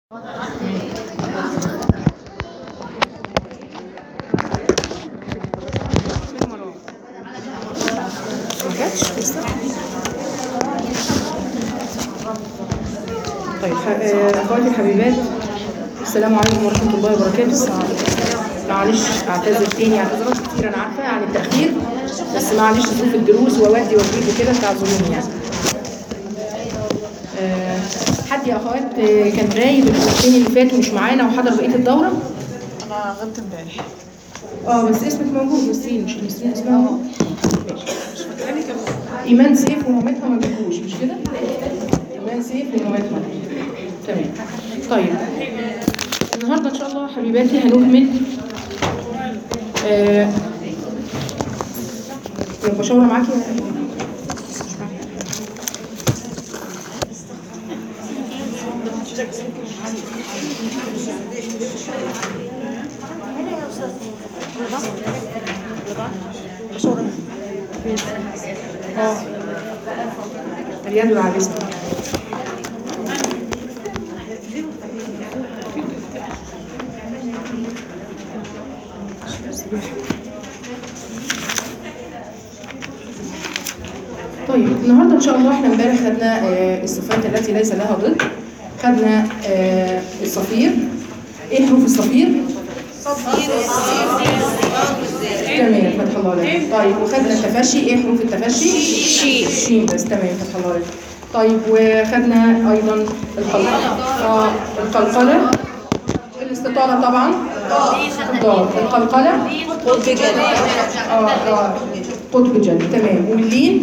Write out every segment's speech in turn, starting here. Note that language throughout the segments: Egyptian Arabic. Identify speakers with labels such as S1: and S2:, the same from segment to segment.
S1: ما جاتش لسه طيب آه، اخواتي الحبيبات السلام عليكم ورحمه الله وبركاته معلش اعتذر تاني اعتذارات كتير انا عارفه عن التاخير بس معلش ظروف الدروس وودي واجيب وكده تعذروني يعني آه، حد يا اخوات آه، كان غايب الاسبوعين اللي فاتوا مش معانا وحضر بقيه الدوره
S2: انا غبت امبارح
S1: اه بس اسمك موجود نسرين مش نسرين اسمها موجود. ماشي
S2: مش فاكراني كم
S1: ايمان سيف ومامتها ما بيجوش مش كده ايمان سيف ومامتها تمام طيب النهارده ان شاء الله حبيباتي هنكمل آه يبقى شاورة معاكي يا- مش معاكي. اه رياض العابسي طيب النهارده ان شاء الله احنا امبارح خدنا آه، الصفات التي ليس لها ضد خدنا آه، الصفير ايه حروف الصفير؟ تمام فتح الله عليك طيب وخدنا التفشي ايه حروف التفشي؟ شين شين بس تمام فتح الله عليك طيب وخدنا ايضا القلقله اه القلقله الاستطاله طبعا ضاد القلقله
S2: قطب جنة
S1: اه اه قطب جن تمام واللين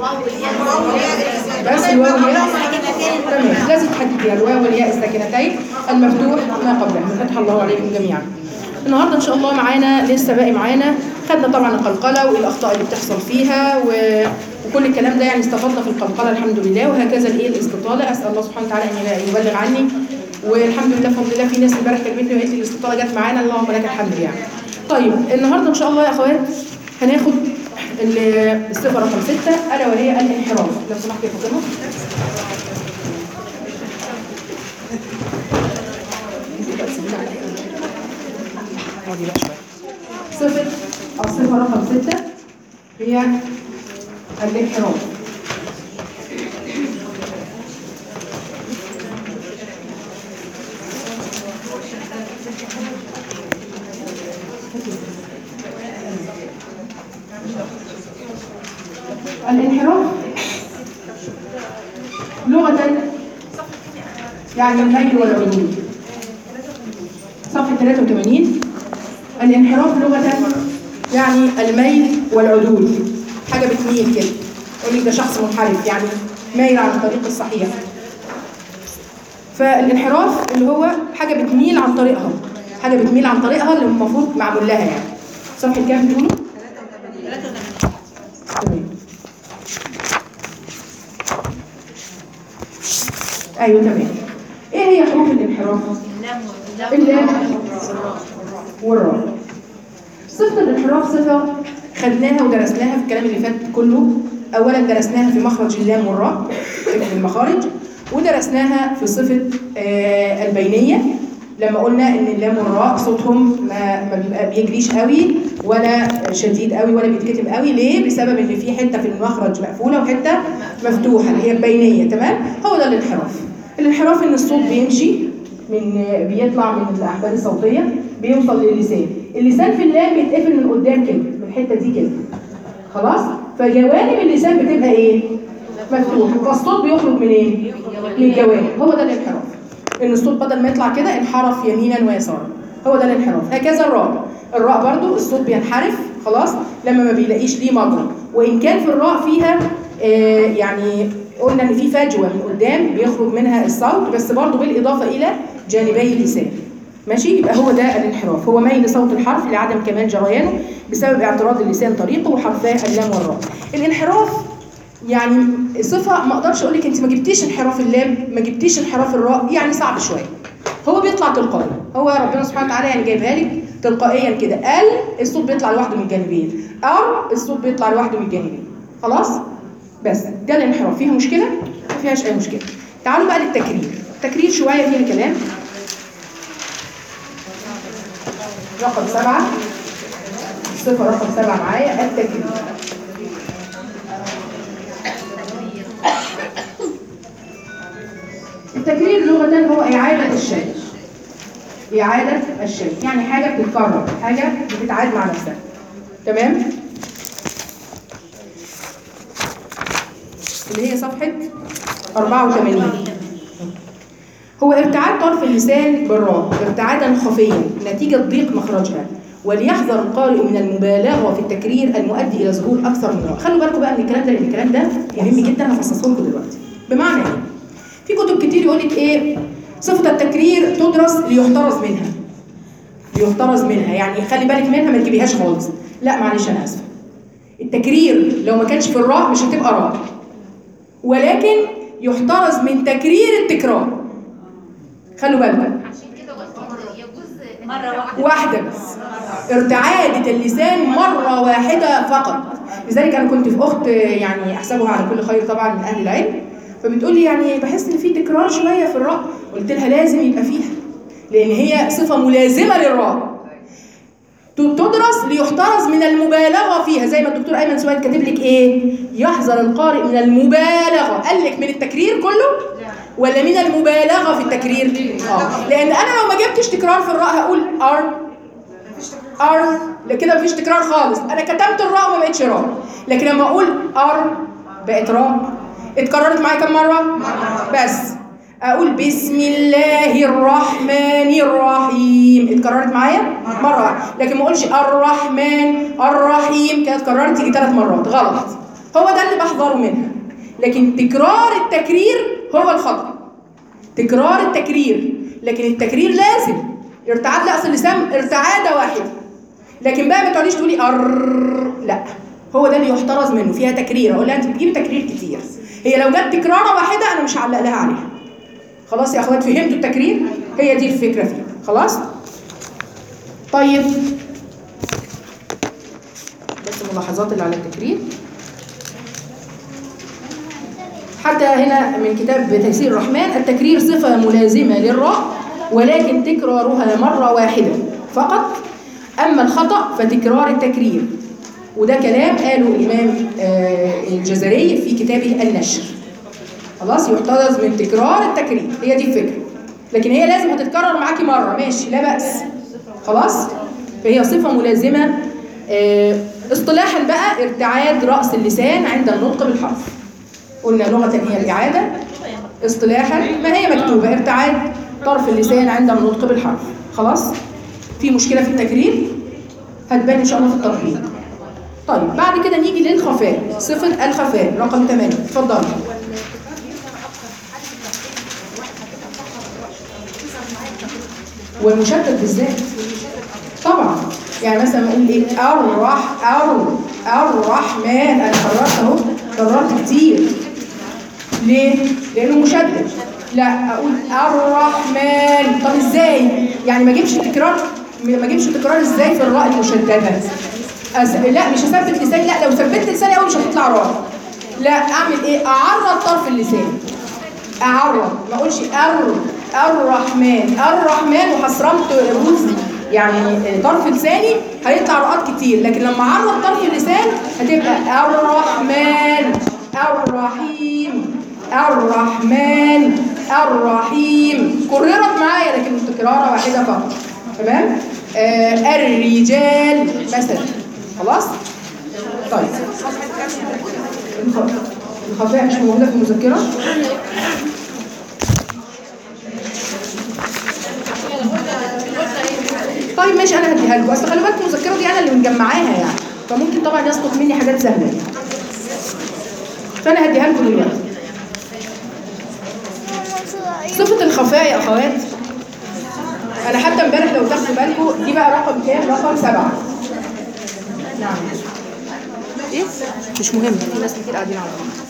S1: بس الواو والياء تمام لازم تحدديها الواو والياء الساكنتين المفتوح ما قبلها فتح الله عليكم جميعا النهارده ان شاء الله معانا لسه باقي معانا خدنا طبعا القلقله والاخطاء اللي بتحصل فيها و... وكل الكلام ده يعني استفدنا في القلقله الحمد لله وهكذا الايه الاستطاله اسال الله سبحانه وتعالى ان يبلغ عني والحمد لله بفضل الله في ناس امبارح كلمتني وقالت لي الاستطاله جت معانا اللهم لك الحمد يعني. طيب النهارده ان شاء الله يا اخوات هناخد ال- الصفه رقم سته الا وهي الانحراف لو سمحت يا فاطمه. اقعدي بقى شويه. صفه الصفه رقم سته هي الانحراف. الانحراف لغة يعني الميل والعدول صفحة 83 الانحراف لغة يعني الميل والعدول حاجة بتميل كده يقول لك ده شخص منحرف يعني مايل عن الطريق الصحيح فالانحراف اللي هو حاجة بتميل عن طريقها حاجة بتميل عن طريقها اللي المفروض معمول لها يعني صفحة كام بتقولوا؟ تمام ايوه تمام ايه هي حروف الانحراف اللام والراء صفة الانحراف صفة خدناها ودرسناها في الكلام اللي فات كله اولا درسناها في مخرج اللام والراء في المخارج ودرسناها في صفة آه البينية لما قلنا ان اللام والراء صوتهم ما, ما بيبقى بيجريش قوي ولا شديد قوي ولا بيتكتم قوي ليه بسبب ان في حته في المخرج مقفوله وحته مفتوحه اللي هي البينيه تمام هو ده الانحراف الانحراف ان الصوت بيمشي من بيطلع من الاحبال الصوتيه بيوصل للسان اللسان في اللام بيتقفل من قدام كده من الحته دي كده خلاص فجوانب اللسان بتبقى ايه مفتوحه فالصوت بيخرج من ايه من الجوانب هو ده الانحراف ان الصوت بدل ما يطلع كده انحرف يمينا ويسارا هو ده الانحراف هكذا الراء الراء برضو الصوت بينحرف خلاص لما ما بيلاقيش ليه مجرى وان كان في الراء فيها آه يعني قلنا ان في فجوه من قدام بيخرج منها الصوت بس برضو بالاضافه الى جانبي اللسان ماشي يبقى هو ده الانحراف هو ميل صوت الحرف لعدم كمال جريانه بسبب اعتراض اللسان طريقه وحرفاه اللام والراء الانحراف يعني صفه ما اقدرش اقول لك انت ما جبتيش انحراف اللام ما جبتيش انحراف الراء يعني صعب شويه هو بيطلع تلقائي هو ربنا سبحانه وتعالى يعني جايبها لك تلقائيا كده ال الصوت بيطلع لوحده من الجانبين ار الصوت بيطلع لوحده من الجانبين خلاص بس ده الانحراف فيها مشكله ما فيهاش اي مشكله تعالوا بقى للتكرير التكرير شويه فيها كلام رقم سبعة صفة رقم سبعة معايا التكرير التكرير لغة هو إعادة الشيء إعادة الشيء يعني حاجة بتتكرر حاجة بتتعاد مع نفسها تمام اللي هي صفحة 84 هو ارتعاد طرف اللسان بالراء ارتعادا خفيا نتيجة ضيق مخرجها وليحذر القارئ من المبالغة في التكرير المؤدي إلى ظهور أكثر من راء خلوا بالكم بقى من الكلام ده لأن الكلام ده مهم جدا هفصصه لكم دلوقتي بمعنى إيه؟ في كتب كتير يقول لك إيه صفة التكرير تدرس ليحترز منها ليحترز منها يعني خلي بالك منها ما تجيبيهاش خالص لا معلش أنا آسفة التكرير لو ما كانش في الراء مش هتبقى راء ولكن يحترز من تكرير التكرار خلوا بالكم
S3: عشان كده قلت يجوز مرة واحدة
S1: واحدة بس ارتعادة اللسان مرة واحدة فقط لذلك أنا كنت في أخت يعني أحسبها على كل خير طبعا من أهل العلم فبتقول لي يعني بحس إن في تكرار شوية في الراء قلت لها لازم يبقى فيها لأن هي صفة ملازمة للراء تدرس ليحترز من المبالغة فيها زي ما الدكتور أيمن سويد كاتب لك إيه يحذر القارئ من المبالغة قال لك من التكرير كله ولا من المبالغة في التكرير اه لأن أنا لو ما جبتش تكرار في الراء هقول ار ار لا كده مفيش تكرار خالص انا كتبت الراء وما بقتش راء لكن لما اقول ار بقت راء اتكررت معايا كم مره بس اقول بسم الله الرحمن الرحيم اتكررت معايا مره واحدة. لكن ما اقولش الرحمن الرحيم كده اتكررت يجي ثلاث مرات غلط هو ده اللي بحذره منها لكن تكرار التكرير هو الخطأ تكرار التكرير لكن التكرير لازم ارتعاد لا اصل اللسان ارتعاده واحده لكن بقى ما تقعديش تقولي ار لا هو ده اللي يحترز منه فيها تكرير اقول لها انت بتجيبي تكرير كتير هي لو جت تكراره واحده انا مش هعلق لها عليها خلاص يا اخوات فهمتوا التكرير هي دي الفكره فيه خلاص طيب بس الملاحظات اللي على التكرير حتى هنا من كتاب تيسير الرحمن التكرير صفة ملازمة للراء ولكن تكرارها مرة واحدة فقط أما الخطأ فتكرار التكرير وده كلام قاله الإمام آه، الجزري في كتابه النشر خلاص يحترز من تكرار التكرير هي دي الفكرة لكن هي لازم هتتكرر معاكي مرة ماشي لا بأس خلاص فهي صفة ملازمة آه، اصطلاحا بقى ارتعاد رأس اللسان عند النطق بالحرف قلنا لغة هي الإعادة اصطلاحا ما هي مكتوبة ابتعاد طرف اللسان عند النطق بالحرف خلاص في مشكلة في التكرير هتبان إن شاء الله في التطبيق طيب بعد كده نيجي للخفاء صفة الخفاء رقم 8 اتفضلي والمشدد بالذات طبعا يعني مثلا نقول ايه الرح ار الرحمن انا قررت اهو قررت كتير ليه؟ لانه مشدد لا اقول الرحمن طب ازاي؟ يعني ما اجيبش تكرار ما اجيبش تكرار ازاي في الراء المشدده؟ أس... لا مش هثبت لساني لا لو ثبتت لساني قوي مش هتطلع راء لا اعمل ايه؟ اعرض طرف اللسان اعرض ما اقولش ار الرحمن الرحمن وحصرمت رموز يعني طرف لساني هيطلع رقات كتير لكن لما اعرض طرف اللسان هتبقى الرحمن الرحيم الرحمن الرحيم كررت معايا لكن مش تكرارة واحدة فقط تمام آه الرجال مثلا خلاص طيب الخ- الخفاء مش موجودة في المذكرة طيب ماشي انا هديها لكم اصل خلي بالكم المذكره دي انا اللي مجمعاها يعني فممكن طبعا يسقط مني حاجات سهله يعني. فانا هديها لكم دلوقتي صفه الخفاء يا اخوات انا حتى امبارح لو تاخدوا بالكم دي بقى رقم كام رقم سبعة نعم ايه مش مهم في ناس كتير قاعدين على بعض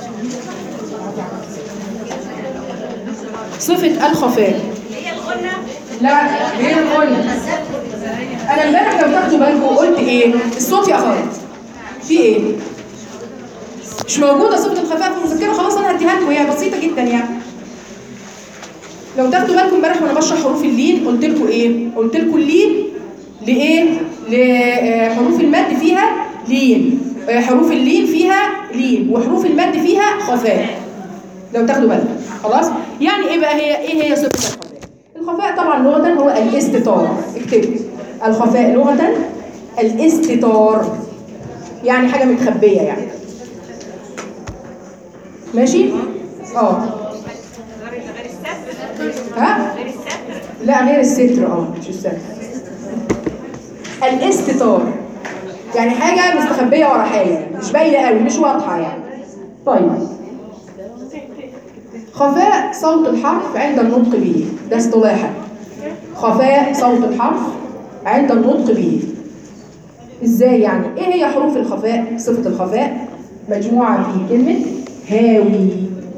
S1: صفه الخفاء لا غير الغنى انا امبارح لو تاخدوا بالكم قلت ايه الصوت يا اخوات في ايه مش موجوده صفه الخفاء في المذكره خلاص انا هديها لكم هي بسيطه جدا يعني لو تاخدوا بالكم امبارح وانا بشرح حروف اللين قلت لكم ايه قلت لكم اللين لايه لحروف المد فيها لين آه، حروف اللين فيها لين وحروف المد فيها خفاء لو تاخدوا بالكم خلاص يعني ايه بقى هي ايه هي صفه الخفاء الخفاء طبعا لغه هو الاستتار اكتبوا الخفاء لغه الاستتار يعني حاجه متخبيه يعني ماشي اه ها لا غير الستر اه مش الستر الاستتار يعني حاجه مستخبيه ورا حاجه مش باينه قوي مش واضحه يعني طيب خفاء صوت الحرف عند النطق به ده اصطلاحا خفاء صوت الحرف عند النطق به ازاي يعني ايه هي حروف الخفاء صفه الخفاء مجموعه في كلمه هاوي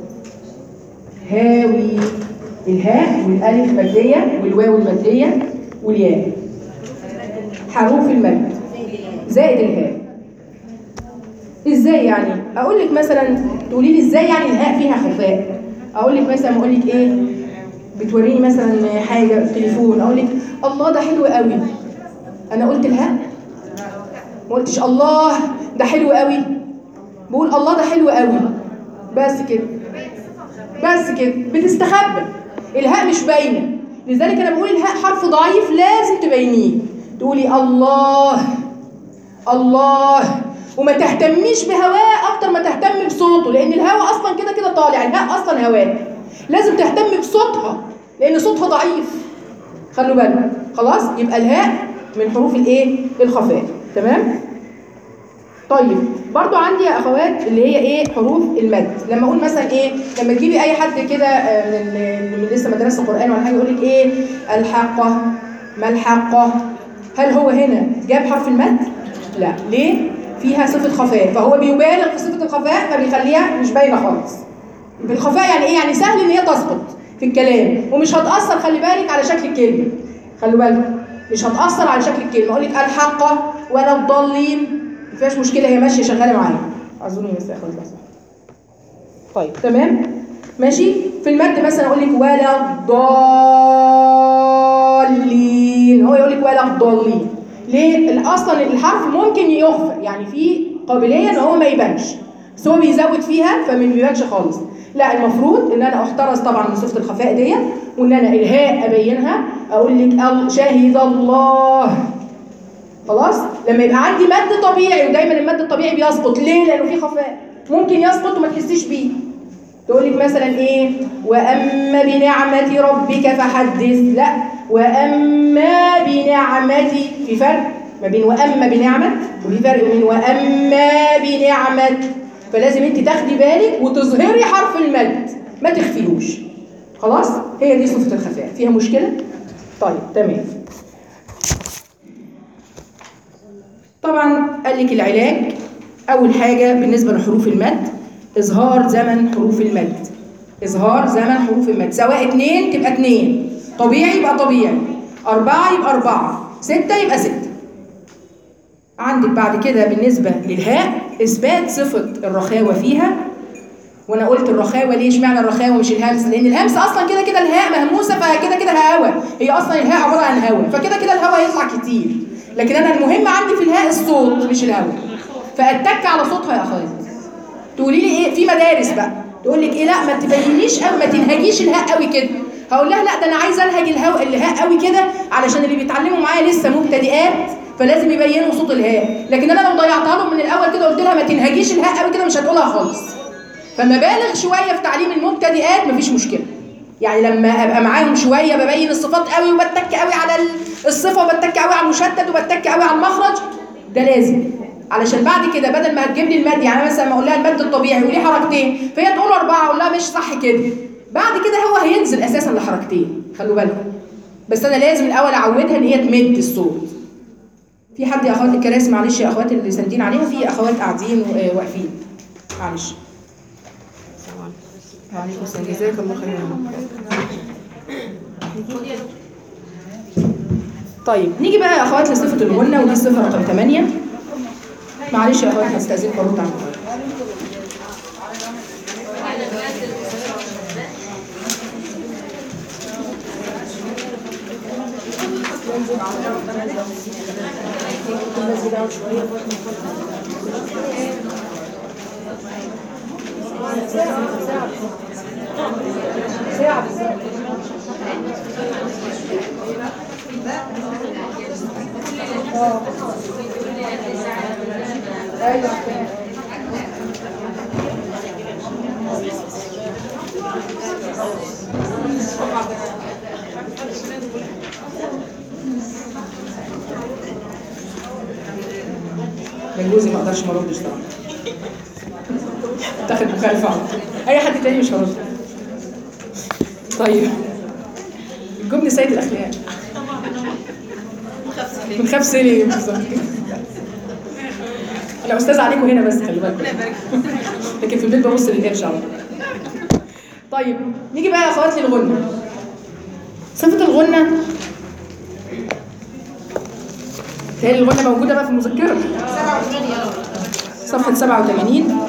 S1: هاوي الهاء والالف ماديه والواو الماديه والياء حروف المد زائد الهاء ازاي يعني اقول لك مثلا تقولي لي ازاي يعني الهاء فيها خفاء اقول لك مثلا اقول لك ايه بتوريني مثلا حاجه تليفون اقول لك الله ده حلو قوي انا قلت الهاء ما قلتش الله ده حلو قوي بقول الله ده حلو قوي بس كده بس كده بتستخبى الهاء مش باينه لذلك انا بقول الهاء حرف ضعيف لازم تبينيه تقولي الله الله وما تهتميش بهواه اكتر ما تهتم بصوته لان الهواء اصلا كده كده طالع الهاء اصلا هواء لازم تهتم بصوتها لان صوتها ضعيف خلوا بالكم خلاص يبقى الهاء من حروف الايه الخفاء تمام طيب برضو عندي يا اخوات اللي هي ايه حروف المد لما اقول مثلا ايه لما تجيبي اي حد كده آه، من اللي من لسه مدرسه قران ولا حاجه يقول لك ايه الحقه ما الحقه هل هو هنا جاب حرف المد لا ليه فيها صفه خفاء فهو بيبالغ في صفه الخفاء فبيخليها مش باينه خالص بالخفاء يعني ايه يعني سهل ان هي تسقط في الكلام ومش هتاثر خلي بالك على شكل الكلمه خلوا بالكم مش هتاثر على شكل الكلمه اقول لك الحقه ولا الضالين ما فيهاش مشكله هي ماشيه شغاله معايا اعذروني بس يا اخوات لحظه طيب تمام ماشي في المد مثلا اقول لك ولا الضالين هو يقول لك ولا الضالين ليه لأن اصلا الحرف ممكن يخفى يعني في قابليه ان هو ما يبانش بس هو بيزود فيها فما بيبانش خالص لا المفروض ان انا احترز طبعا من صفه الخفاء ديت وان انا الهاء ابينها اقول لك ال- شهد الله خلاص لما يبقى عندي مد طبيعي ودايما المد الطبيعي بيسقط ليه لانه فيه خفاء ممكن يسقط وما تحسيش بيه تقول لك مثلا ايه واما بنعمه ربك فحدث لا واما بنعمه في فرق ما بين واما بنعمه وفي فرق بين واما بنعمه فلازم انت تاخدي بالك وتظهري حرف المد ما تخفيهوش خلاص هي دي صفه الخفاء فيها مشكله طيب تمام طبعا قال لك العلاج اول حاجه بالنسبه لحروف المد اظهار زمن حروف المد اظهار زمن حروف المد سواء اتنين تبقى اتنين طبيعي يبقى طبيعي أربعة يبقى أربعة ستة يبقى ستة عندك بعد كده بالنسبة للهاء إثبات صفة الرخاوة فيها وأنا قلت الرخاوة ليه اشمعنى الرخاوة مش الهمس لأن الهمس أصلا كده كده الهاء مهموسة فكده كده هوا هي أصلا الهاء عبارة عن هوا فكده كده الهوا يطلع كتير لكن أنا المهم عندي في الهاء الصوت مش الهوا فأتك على صوتها يا أخواتي تقولي لي ايه في مدارس بقى تقول لك ايه لا ما تبينيش قوي ما تنهجيش الهاء قوي كده هقول لها لا ده انا عايزه انهج الهاء الهاء قوي كده علشان اللي بيتعلموا معايا لسه مبتدئات فلازم يبينوا صوت الهاء لكن انا لو ضيعتها لهم من الاول كده قلت لها ما تنهجيش الهاء قوي كده مش هتقولها خالص فما بالغ شويه في تعليم المبتدئات مفيش مشكله يعني لما ابقى معاهم شويه ببين الصفات قوي وبتك قوي على الصفه وبتك قوي على المشدد وبتك قوي على المخرج ده لازم علشان بعد كده بدل ما هتجيب لي المد يعني مثلا ما اقول لها المد الطبيعي وليه حركتين فهي تقول اربعه اقول لها مش صح كده بعد كده هو هينزل اساسا لحركتين خلوا بالكم بس انا لازم الاول اعودها ان هي تمد الصوت في حد يا اخوات الكراسي معلش يا اخوات اللي ساندين عليها في اخوات قاعدين و- واقفين معلش وعليكم السلام جزاك الله خيرا طيب نيجي بقى يا اخوات لصفه الغنه ودي الصفه رقم 8 معلش يا اخوات هستاذنكم ارد عنكم ساعة بالظبط اه ايوه من جوزي ما اقدرش ما اردش طبعا تاخد مخالفه على طول. اي حد تاني مش هرد طيب الجبن سيد الاخلاق بنخاف سلي بالظبط انا استاذ عليكم هنا بس خلي بالكم لكن في البيت ببص للقرش على طول طيب نيجي بقى يا اخواتي للغنى صفة الغنى هي الغنى موجودة بقى في المذكرة صفحة 87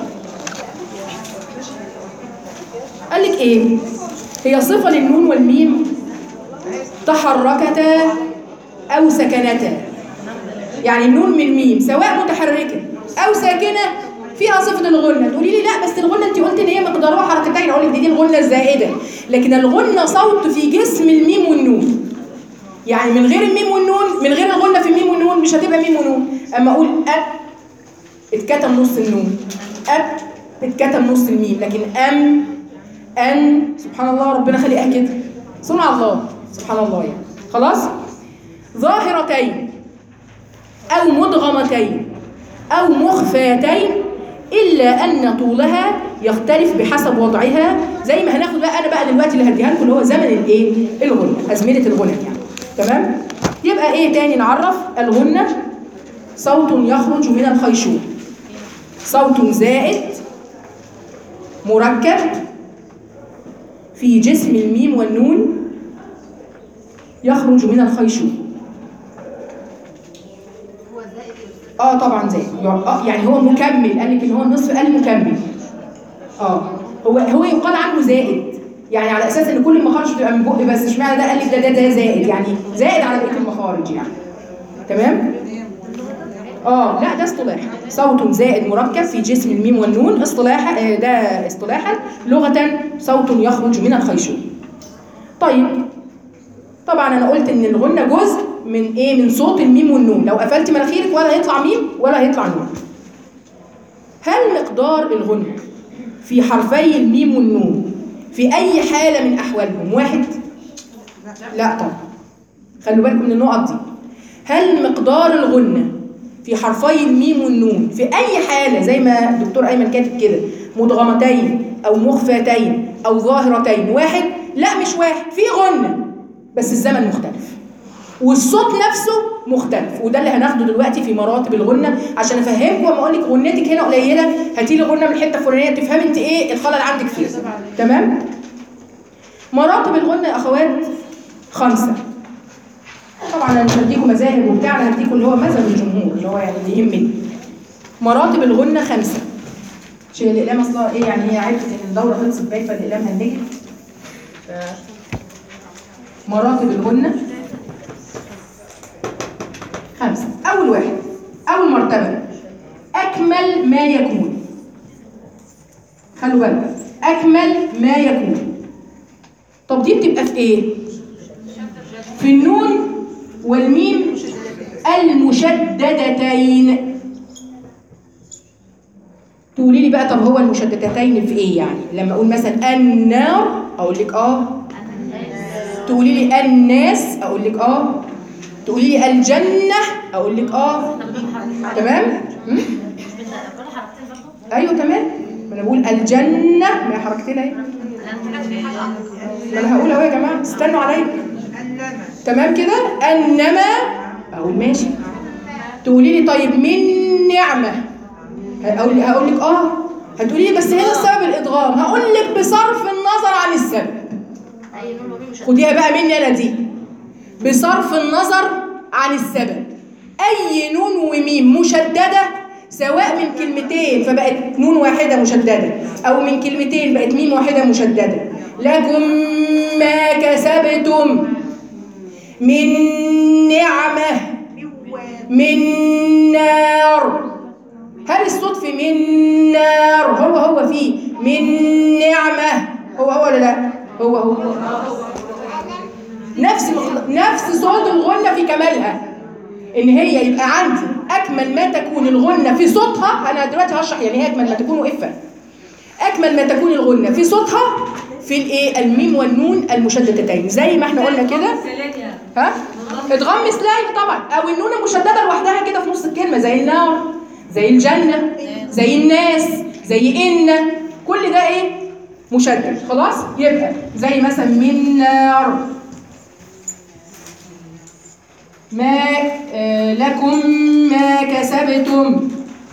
S1: قال لك ايه هي صفة للنون والميم تحركتا أو سكنتا يعني النون من الميم سواء متحركة أو ساكنة فيها صفة الغنة تقولي لي لا بس الغنة انت قلت ان هي مقدارها حركتين اقول لك دي, دي الغنة الزائدة لكن الغنة صوت في جسم الميم والنون يعني من غير الميم والنون من غير الغنة في الميم والنون مش هتبقى ميم ونون اما اقول أب اتكتم نص النون أب اتكتم نص الميم لكن أم أن سبحان الله ربنا خلقها كده صنع الله سبحان الله يعني خلاص ظاهرتين أو مدغمتين أو مخفاتين إلا أن طولها يختلف بحسب وضعها زي ما هناخد بقى أنا بقى دلوقتي اللي هديها لكم اللي هو زمن الإيه؟ الغنى أزمنة الغنى يعني تمام؟ يبقى إيه تاني نعرف الغنى صوت يخرج من الخيشوم صوت زائد مركب في جسم الميم والنون يخرج من الخيشوم
S3: هو زائد
S1: اه طبعا زائد اه يعني هو مكمل قال لك ان هو النصف قال مكمل اه هو هو يقال عنه زائد يعني على اساس ان كل المخارج بتبقى من بق بس اشمعنى ده قال لك ده ده ده زائد يعني زائد على بقيه المخارج يعني تمام اه لا ده اصطلاح صوت زائد مركب في جسم الميم والنون اصطلاحا آه، ده اصطلاحا لغه صوت يخرج من الخيشوم طيب طبعا انا قلت ان الغنة جزء من ايه من صوت الميم والنون لو قفلت مناخيرك ولا هيطلع ميم ولا هيطلع نون هل مقدار الغنة في حرفي الميم والنون في اي حالة من احوالهم واحد لا طبعا خلوا بالكم من النقط دي هل مقدار الغنة في حرفي الميم والنون في اي حالة زي ما الدكتور ايمن كاتب كده مدغمتين او مخفتين او ظاهرتين واحد لا مش واحد في غنة بس الزمن مختلف والصوت نفسه مختلف وده اللي هناخده دلوقتي في مراتب الغنة عشان افهمكم واما اقول لك غنتك هنا قليله هاتي لي غنه من الحته الفلانيه تفهمي انت ايه الخلل عندك فيه تمام مراتب الغنة يا اخوات خمسه طبعا انا مش هديكم مذاهب وبتاع انا هديكم اللي هو مذهب الجمهور اللي هو يعني اللي يهمني مراتب الغنة خمسه عشان الاقلام اصلا ايه يعني هي عرفت ان الدوره خلصت باين فالاقلام هنجت مراتب الغنة خمسة أول واحد أول مرتبة أكمل ما يكون خلوا بالك أكمل ما يكون طب دي بتبقى في إيه؟ في النون والميم المشددتين تقولي لي بقى طب هو المشددتين في ايه يعني لما اقول مثلا النار اقول لك اه تقولي لي الناس اقول لك اه تقولي لي الجنه اقول لك اه تمام م? ايوه تمام ما انا بقول الجنه ما هي حركتين اهي ما انا هقول اهو يا جماعه استنوا عليا تمام كده انما اقول ماشي تقولي لي طيب من نعمه هقول هقول لك اه هتقولي لي بس هنا السبب الادغام هقول لك بصرف النظر عن السبب خديها بقى مني انا دي بصرف النظر عن السبب اي نون وميم مشدده سواء من كلمتين فبقت نون واحده مشدده او من كلمتين بقت ميم واحده مشدده لكم ما كسبتم من نعمة من نار هل الصوت في من نار هو هو فيه من نعمة هو هو ولا لا هو هو نفس نفس صوت الغنة في كمالها ان هي يبقى عندي اكمل ما تكون الغنة في صوتها انا دلوقتي هشرح يعني ايه اكمل ما تكون وقفة اكمل ما تكون الغنة في صوتها في الايه الميم والنون المشددتين زي ما احنا قلنا كده ها ادغام مثلين طبعا او النون المشدده لوحدها كده في نص الكلمه زي النار زي الجنه زي الناس زي ان كل ده ايه مشدد خلاص يبقى زي مثلا من نار ما آه لكم ما كسبتم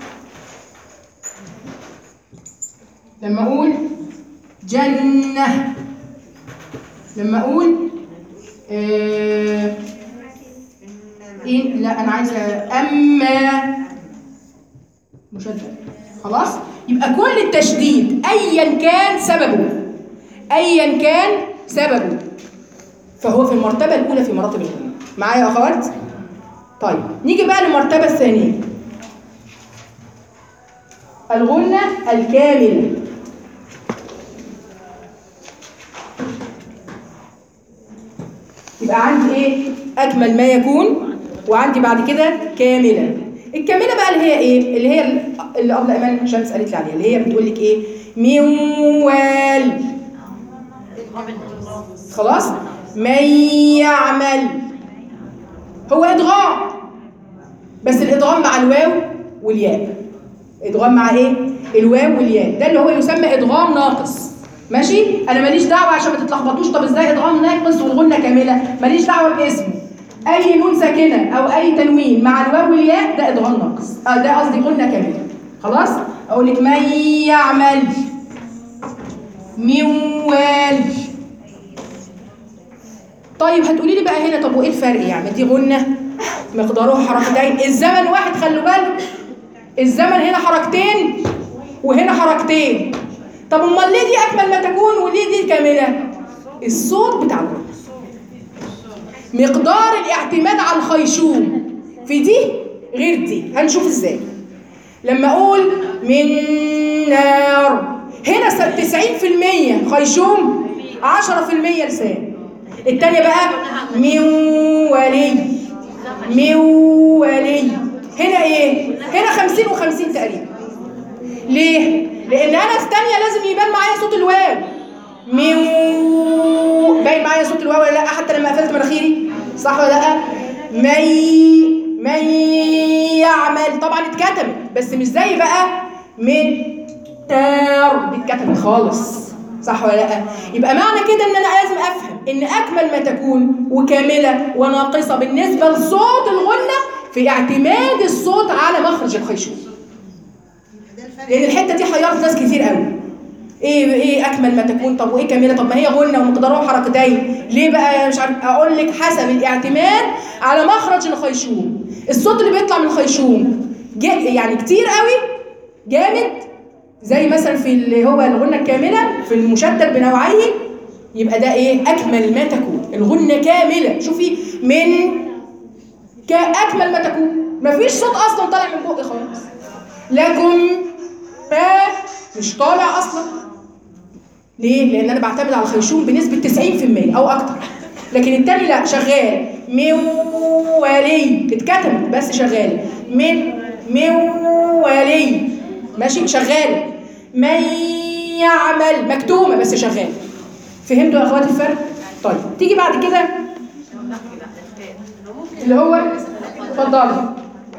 S1: لما اقول جنه لما اقول آه إيه؟ لا انا عايزه اما مشدد خلاص يبقى كل التشديد ايا كان سببه ايا كان سببه فهو في المرتبه الاولى في مراتب الغنى معايا يا اخوات طيب نيجي بقى للمرتبه الثانيه الغنى الكامله يبقى عندي ايه اكمل ما يكون وعندي بعد كده كامله الكامله بقى اللي هي ايه اللي هي اللي قبل ايمان شمس قالت لي عليها اللي هي بتقول لك ايه موال خلاص من يعمل هو ادغام بس الادغام مع الواو والياء ادغام مع ايه الواو والياء ده اللي هو يسمى ادغام ناقص ماشي انا ماليش دعوه عشان ما تتلخبطوش طب ازاي ادغام ناقص والغنه كامله ماليش دعوه باسمه اي نون ساكنه او اي تنوين مع الواو والياء ده ادغام ناقص اه ده قصدي غنه كامله خلاص اقول لك من يعمل موال طيب هتقولي لي بقى هنا طب وايه الفرق يعني دي غنه مقداره حركتين الزمن واحد خلوا بالك الزمن هنا حركتين وهنا حركتين طب امال ليه دي اكمل ما تكون وليه دي كامله الصوت بتاع الغنى مقدار الاعتماد على الخيشوم في دي غير دي هنشوف ازاي لما اقول من نار هنا 90% خيشوم 10% لسان التانية بقى من ولي من ولي هنا ايه هنا 50 و50 تقريبا ليه لان انا الثانيه لازم يبان معايا صوت الواو ميو باين معايا صوت الواو ولا لا حتى لما قفلت مناخيري صح ولا لا مي من يعمل طبعا اتكتبت بس مش زي بقى من تار دي اتكتبت خالص صح ولا لا يبقى معنى كده ان انا لازم افهم ان اكمل ما تكون وكامله وناقصه بالنسبه لصوت الغنه في اعتماد الصوت على مخرج الخيشوم لان الحته دي حيرت ناس كتير قوي ايه ايه اكمل ما تكون طب وايه كامله طب ما هي غنه ومقدارها حركتين ليه بقى مش عارف اقول لك حسب الاعتماد على مخرج الخيشوم الصوت اللي بيطلع من الخيشوم يعني كتير قوي جامد زي مثلا في اللي هو الغنه الكامله في المشدد بنوعيه يبقى ده ايه اكمل ما تكون الغنه كامله شوفي من كاكمل ما تكون مفيش صوت اصلا طالع من بقي خالص لكم ما مش طالع اصلا ليه؟ لان انا بعتمد على الخيشوم بنسبه 90% او اكتر لكن التاني لا شغال موالي اتكتبت بس شغاله من موالي ماشي شغاله من يعمل مكتومه بس شغاله فهمتوا يا اخواتي الفرق؟ طيب تيجي بعد كده اللي هو اتفضلي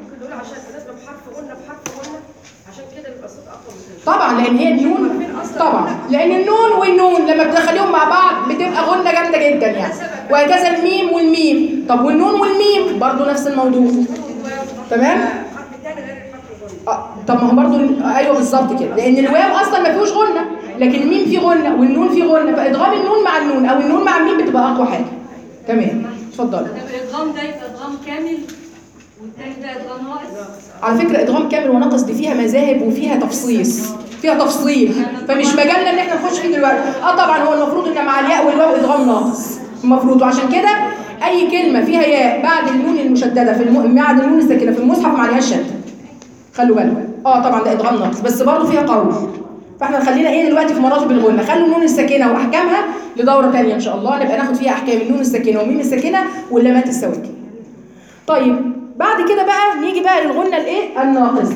S1: طبعا لان هي النون طبعا لان النون والنون لما بتدخليهم مع بعض بتبقى غنه جامده جدا يعني وهكذا الميم والميم طب والنون والميم برضو نفس الموضوع تمام آه. طب ما هو برضو ايوه بالظبط كده لان الواو اصلا ما فيهوش غنه لكن الميم فيه غنه والنون فيه غنه فادغام النون مع النون او النون مع الميم بتبقى اقوى حاجه تمام اتفضلي
S4: الادغام ده يبقى ادغام كامل والتاني ده ادغام ناقص
S1: على فكره ادغام كامل وناقص دي فيها مذاهب وفيها تفصيص فيها تفصيل فمش مجالنا ان احنا نخش فيه دلوقتي اه طبعا هو المفروض ان مع الياء والواو ادغام ناقص المفروض وعشان كده اي كلمه فيها ياء بعد النون المشدده في الم... بعد النون الساكنه في المصحف ما عليهاش شده خلوا بالكم اه طبعا ده ادغام ناقص بس برضه فيها قول فاحنا خلينا ايه دلوقتي في مراتب الغنه خلوا النون الساكنه واحكامها لدوره ثانيه ان شاء الله نبقى ناخد فيها احكام النون الساكنه والميم الساكنه واللامات السواكن طيب بعد كده بقى نيجي بقى للغنه الايه الناقصه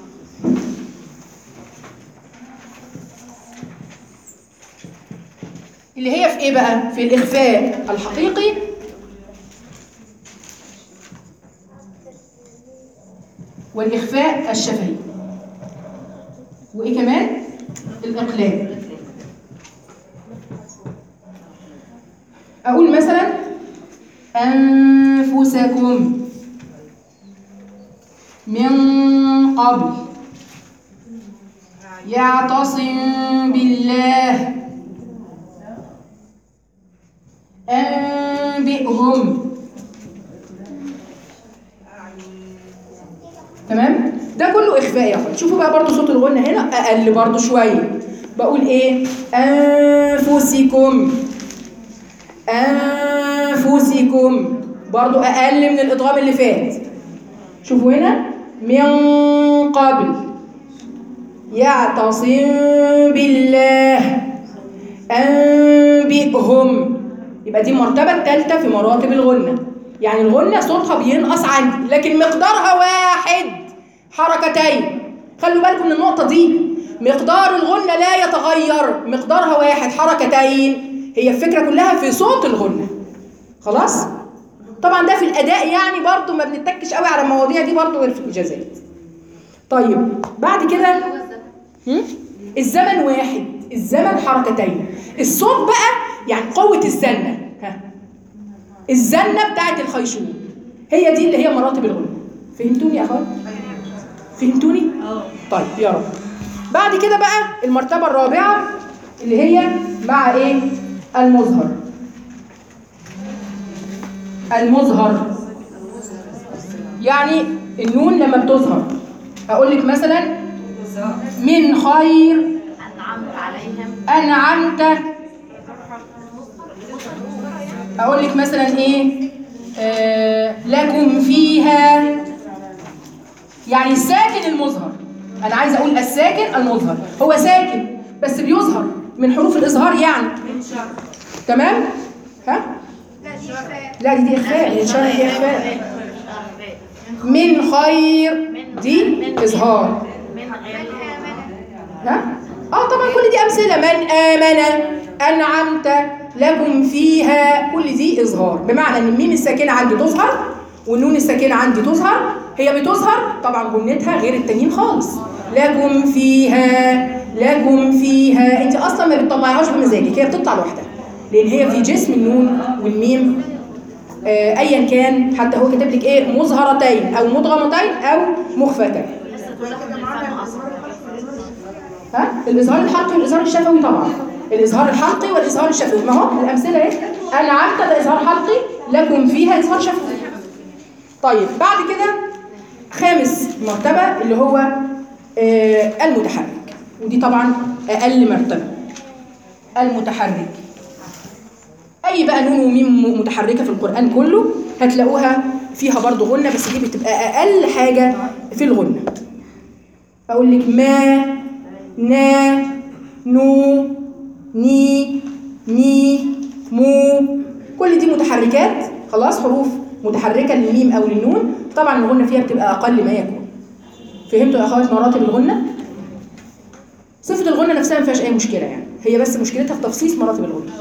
S1: اللي هي في ايه بقى في الاخفاء الحقيقي والاخفاء الشفهي وايه كمان الاقلال اقول مثلا انفسكم من قبل يعتصم بالله أنبئهم تمام ده كله إخفاء يا أخوان شوفوا بقى برضو صوت الغنة هنا أقل برضو شوية بقول إيه أنفسكم أنفسكم برضو أقل من الإدغام اللي فات شوفوا هنا من قبل يعتصم بالله أنبئهم يبقى دي المرتبة الثالثة في مراتب الغنة يعني الغنة صوتها بينقص عندي لكن مقدارها واحد حركتين خلوا بالكم من النقطة دي مقدار الغنة لا يتغير مقدارها واحد حركتين هي الفكرة كلها في صوت الغنة خلاص طبعا ده في الأداء يعني برضو ما بنتكش قوي على المواضيع دي برضو غير في الإجازات طيب بعد كده هم؟ الزمن واحد الزمن حركتين الصوت بقى يعني قوة الزنة ها الزنة بتاعت الخيشوم هي دي اللي هي مراتب الغنى فهمتوني يا اخوان فهمتوني طيب يا رب بعد كده بقى المرتبة الرابعة اللي هي مع ايه المظهر المظهر يعني النون لما بتظهر اقول لك مثلا من خير
S3: أنعمت عليهم
S1: أنعمت أقول لك مثلا إيه آه لكم فيها يعني الساكن المظهر أنا عايزة أقول الساكن المظهر هو ساكن بس بيظهر من حروف الإظهار يعني تمام ها لا دي دي إخفاء الشرح دي إخفاء من خير دي إظهار
S3: من غير
S1: ها؟ اه طبعا كل دي امثله من امن انعمت لكم فيها كل دي اظهار بمعنى ان الميم الساكنه عندي تظهر والنون الساكنه عندي تظهر هي بتظهر طبعا غنتها غير التانيين خالص لكم فيها لكم فيها انت اصلا ما بتطلعيهاش بمزاجك هي بتطلع لوحدها لان هي في جسم النون والميم آه ايا كان حتى هو كاتب لك ايه مظهرتين او مدغمتين او مخفتين
S3: بس كلها من الفم أصلا
S1: ها الاظهار الحلقي والاظهار الشفوي طبعا الاظهار الحلقي والاظهار الشفوي ما هو الامثله ايه انا عارفه ده اظهار حلقي لكم فيها اظهار شفوي طيب بعد كده خامس مرتبه اللي هو آه المتحرك ودي طبعا اقل مرتبه المتحرك اي بقى نون وميم متحركه في القران كله هتلاقوها فيها برضو غنه بس دي بتبقى اقل حاجه في الغنه اقول لك ما نا نو ني مي مو كل دي متحركات خلاص حروف متحركه للميم او للنون طبعا الغنه فيها بتبقى اقل ما يكون فهمتوا يا اخوات مراتب الغنه صفه الغنه نفسها ما فيهاش اي مشكله يعني هي بس مشكلتها في تفصيص مراتب الغنه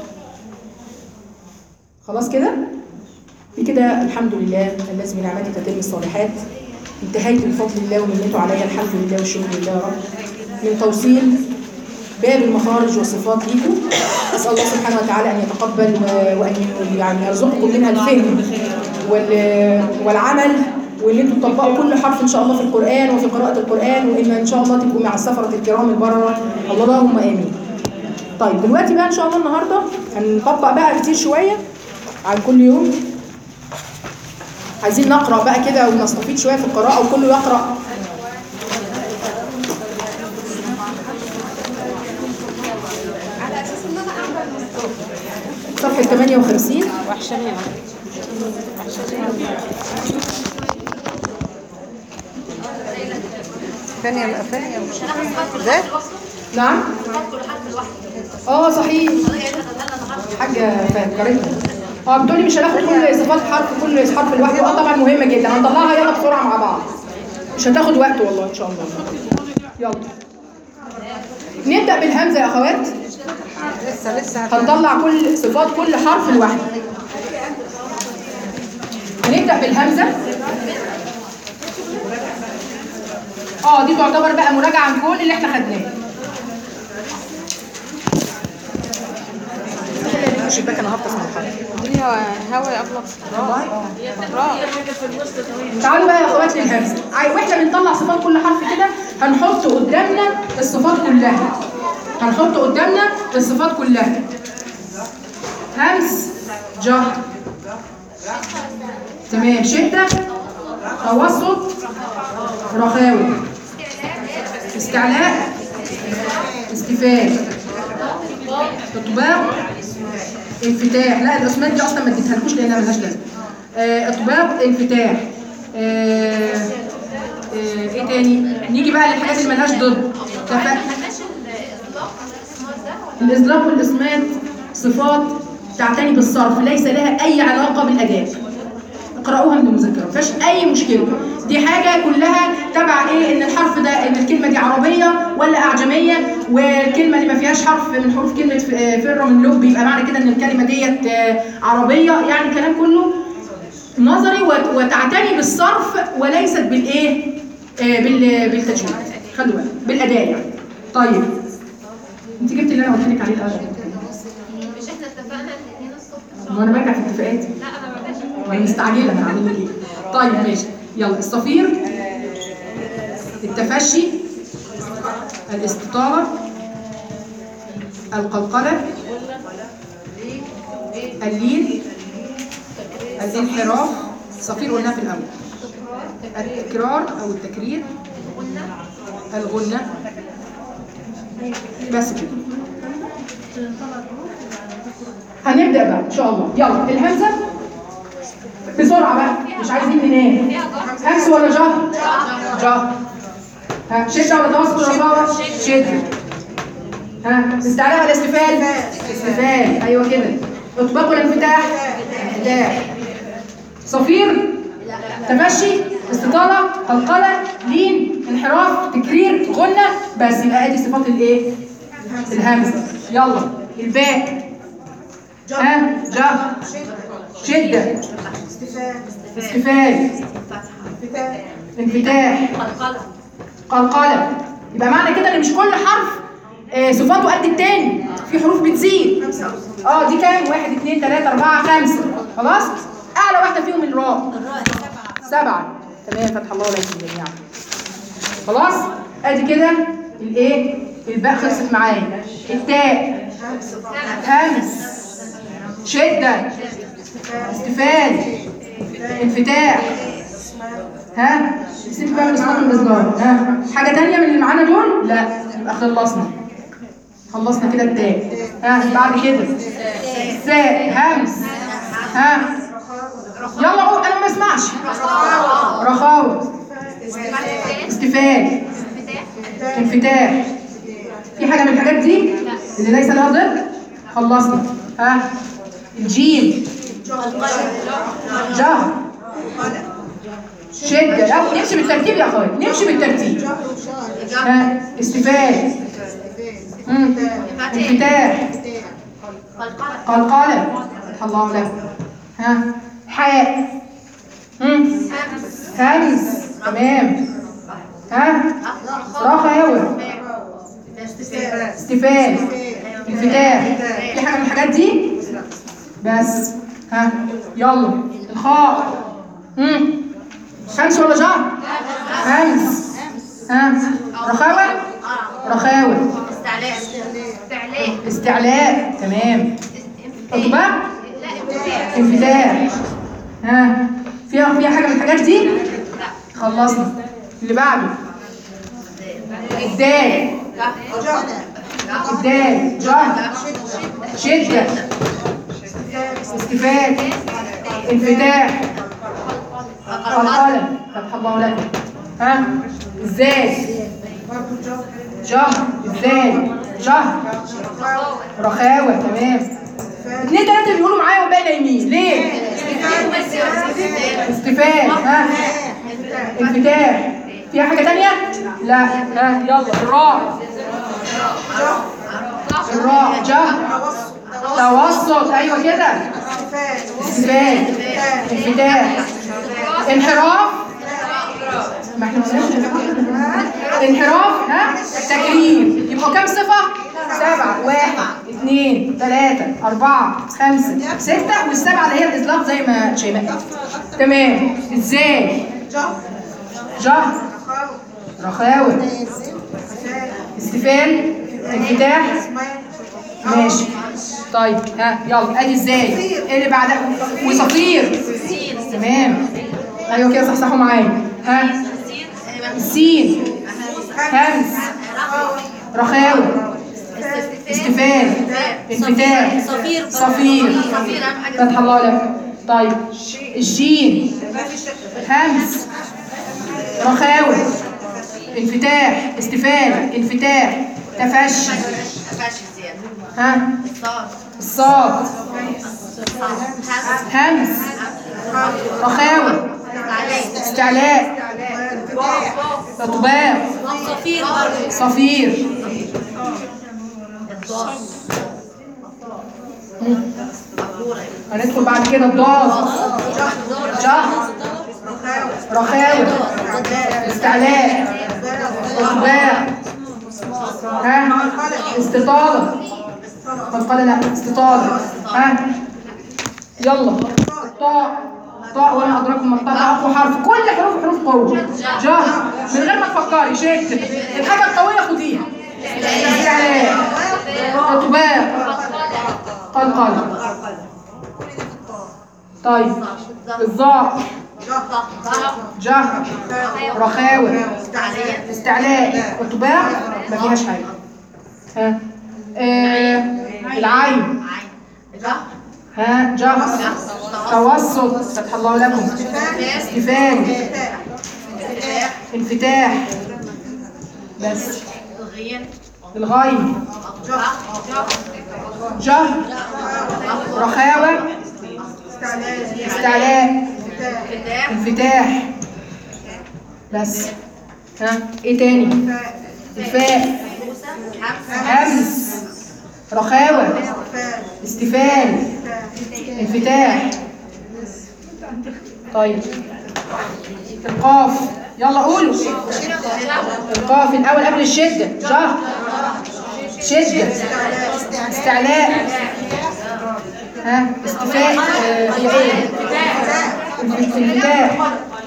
S1: خلاص كده بكده الحمد لله الذي بنعمته تتم الصالحات انتهيت بفضل الله ومنته علي الحمد لله والشكر لله يا رب من توصيل باب المخارج والصفات ليكم اسال الله سبحانه وتعالى ان يتقبل و- وان يعني يرزقكم منها الفهم وال- والعمل وان انتم تطبقوا كل حرف ان شاء الله في القران وفي قراءه القران وان ان شاء الله تبقوا مع السفره الكرام البرره اللهم امين طيب دلوقتي بقى ان شاء الله النهارده هنطبق بقى كتير شويه عن كل يوم عايزين نقرا بقى كده ونستفيد شويه في القراءه وكله يقرا صفحه 58
S2: وحشاني يا ثانية لا ثانية ده
S1: نعم اه صحيح حاجه فكرتني اه بتقولي مش هناخد كل صفات حرف كل حرف لوحده اه طبعا مهمه جدا هنطلعها يلا بسرعه مع بعض مش هتاخد وقت والله ان شاء الله يلا نبدا بالهمزه يا اخوات
S2: لسه لسه
S1: هنطلع كل صفات كل حرف لوحده هنبدا بالهمزه اه دي تعتبر بقى مراجعه عن كل اللي احنا خدناه
S2: الشباك انا هفطس من الحر الدنيا هوا يا ابلغ
S1: تعالوا بقى يا اخواتي للهمزه عاي- واحنا بنطلع صفات كل حرف كده هنحط قدامنا الصفات كلها هنحط قدامنا الصفات كلها همز جهر تمام شده توسط رخاوه استعلاء استفاء اطباق انفتاح لا الاسماء دي اصلا ما اديتهالكوش لانها ملهاش لازمه آه، اطباق انفتاح آه، آه، ايه تاني نيجي بقى للحاجات اللي ملهاش ضد تف- الاظلاق والاسمات صفات تعتني بالصرف ليس لها اي علاقه بالاداء اقرأوها من المذكرة مفيهاش أي مشكلة دي حاجة كلها تبع إيه إن الحرف ده إن الكلمة دي عربية ولا أعجمية والكلمة اللي ما فيهاش حرف من حروف كلمة ف- آه، فر من لب يبقى معنى كده إن الكلمة ديت آه، عربية يعني الكلام كله نظري وت- وتعتني بالصرف وليست بالإيه آه، بال- بالتجويد خلوا بالك بالأداء يعني طيب أنت جبت اللي أنا قلت لك عليه الأول
S5: مش احنا اتفقنا الاثنين الصبح
S1: ما أنا برجع في اتفاقاتي
S5: لا انا ما بقاش
S1: وانا مستعجله انا عامل ايه طيب ماشي يلا الصفير التفشي الاستطاله القلقله اللين الانحراف صفير قلناه في الاول التكرار او التكرير الغنه بس كده هنبدا بقى ان شاء الله يلا الهمزه بسرعة بقى مش عايزين ننام همس ولا جهر؟ جهر ها شدة ولا توسط ولا رخاوة؟ شدة ها استعلاء ولا استفال؟ استفال ايوه كده اطباق ولا انفتاح؟ انفتاح صفير تمشي استطالة قلقلة لين انحراف تكرير غنة بس يبقى ادي صفات الايه؟ الهمزة يلا الباء ها جهر شدة استفال انفتاح قلقلة يبقى معنى كده ان مش كل حرف آه، صفاته قد التاني في حروف بتزيد اه دي كام واحد اتنين تلاتة اربعة خمسة خلاص اعلى واحدة فيهم الراء سبعة تمام فتح الله عليكم جميعا خلاص ادي كده الايه الباء خلصت معايا التاء همس شدة استفال انفتاح ها سيب بقى من الاصناف والازدار ها حاجة تانية من اللي معانا دول لا يبقى خلصنا خلصنا كده التاء ها بعد كده ساء همس ها يلا قول انا ما اسمعش رخاوة استفال انفتاح في حاجة من الحاجات دي اللي ليس لها ضد خلصنا ها الجيم جهر شدة لا نمشي بالترتيب يا اخويا نمشي بالترتيب ها استفال مم. انفتاح قلقلة فتح الله له ها حاء مم. همس تمام ها رخاوة استفال انفتاح في حاجة من الحاجات دي بس ها يلا الخاء مم. خمس ولا جهر خمس ها رخاوة رخاوة
S5: استعلاء استعلاء
S1: استعلاء تمام اطباق
S5: لا انفتاح
S1: انفتاح ها فيها فيها حاجة من الحاجات دي خلصنا اللي بعده الدال الدال جهر شدة استفاد انفتاح القلم فتح الله لكم ها ازاي جهر ازاي جهر رخاوة تمام اتنين تلاتة بيقولوا معايا والباقي نايمين ليه؟ استفاد ها انفتاح فيها حاجة تانية؟ لا ها يلا الراء الراء جهر توسط ايوه كده استفاد انفتاح انحراف ما احنا قلناش انحراف ها تكريم يبقوا كام صفة؟ سبعة واحد اثنين ثلاثة أربعة خمسة ستة والسبعة اللي هي الإطلاق زي ما شيماء قالت. تمام ازاي؟ جهر رخاوة استفال انفتاح ماشي طيب ها يلا ادي ازاي ايه اللي بعدها وصفير تمام ايوه كده صحصحوا معايا ها السين همس رخاوة استفال انفتاح
S5: صفير
S1: صفير
S5: صفير اهم حاجه
S1: فتح الله لك طيب الشين همس رخاوة انفتاح استفال انفتاح تفشي
S3: فاشل زياده
S1: ها
S3: صاد
S1: الصاد همس رخاوة استعلاء اطباق
S5: صفير برضه
S1: صفير هندخل بعد كده الضاد جهر رخاوة استعلاء اطباق ها استطالة مطلة لا استطالة ها يلا طاء طاء وانا ادراكم ما الطاء اقوى حرف كل حروف حروف قوة جهر من غير ما تفكري شكل الحاجة القوية خديها استعلاء اطباق قلقلة طيب الظاء جهر رخاوة استعلاء اطباق ما فيهاش حاجة ها آه العين ها جهر توسط فتح الله لكم استفال انفتاح بس
S3: الغين
S1: الغين جهر رخاوة استعلاء انفتاح بس ها ايه تاني الفاء همس رخاوة استفال انفتاح طيب القاف يلا قولوا القاف الاول قبل الشده جهر شده استعلاء ها استفاء آه، هي ايه انفتاح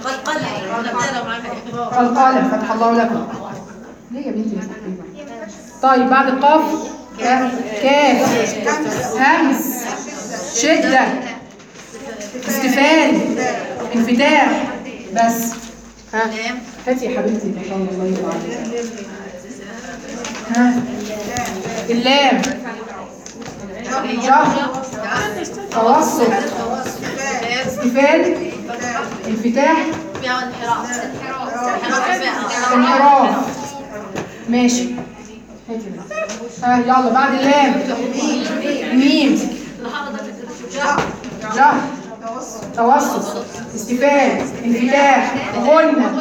S1: القلم فتح الله لكم ليه يا بنتي طيب بعد القاف ها، كاف همس شدة استفال انفتاح بس ها هاتي يا حبيبتي ما شاء الله الله يرضى عليك. ها اللام جهر توسط استفال انفتاح
S3: فيها انحراف انحراف فيها
S1: انحراف ماشي هاتي بقى. ها يلا بعد اللام ميم جهر توسط استفال انفتاح غنة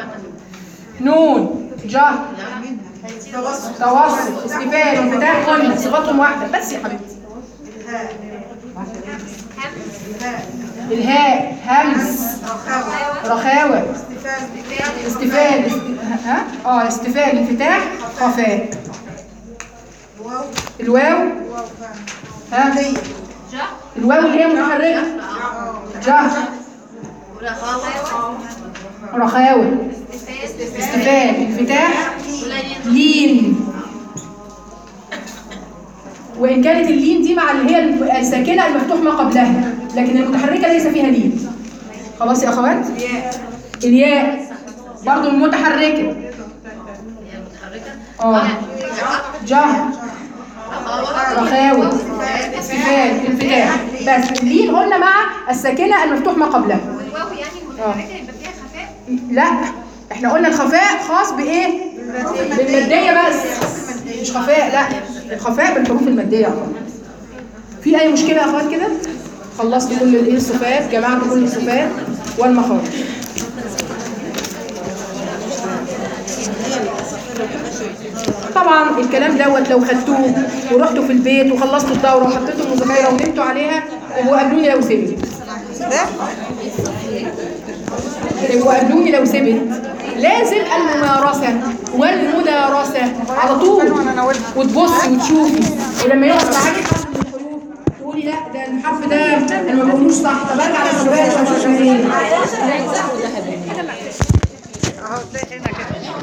S1: نون جهر توسط استفال انفتاح غنة صيغتهم واحدة بس يا حبيبتي الهاء همس رخاوة استفال است- ها اه استفال انفتاح خفاء الواو ها الواو اللي هي متحركة جهر رخاوة استفال انفتاح لين وإن كانت اللين دي مع اللي هي الساكنة المفتوح ما قبلها لكن المتحركة ليس فيها لين خلاص يا أخوات الياء برضو المتحركة اه جهر رخاوة استفال انفتاح بس اللين قلنا مع الساكنة المفتوح ما قبلها
S5: والواو يعني
S1: اه لا احنا قلنا الخفاء خاص بايه بالماديه بس مش خفاء لا الخفاء بالحروف الماديه يا اخوان في اي مشكله يا اخوان كده خلصت كل الايه الصفات جمعت كل الصفات والمخارج طبعا الكلام دوت لو خدتوه ورحتوا في البيت وخلصتوا الدوره وحطيتوا المذاكره ونمتوا عليها يبقوا قابلوني لو سبت يبقوا قابلوني لو سبت لازم الممارسه والمدارسه على طول وتبصي وتشوفي ولما يقف معاكي حرف من الحروف تقولي لا ده الحرف ده انا ما بقولوش صح طب ارجع للسؤال واشوف ايه
S2: اهو تلاقي هنا كده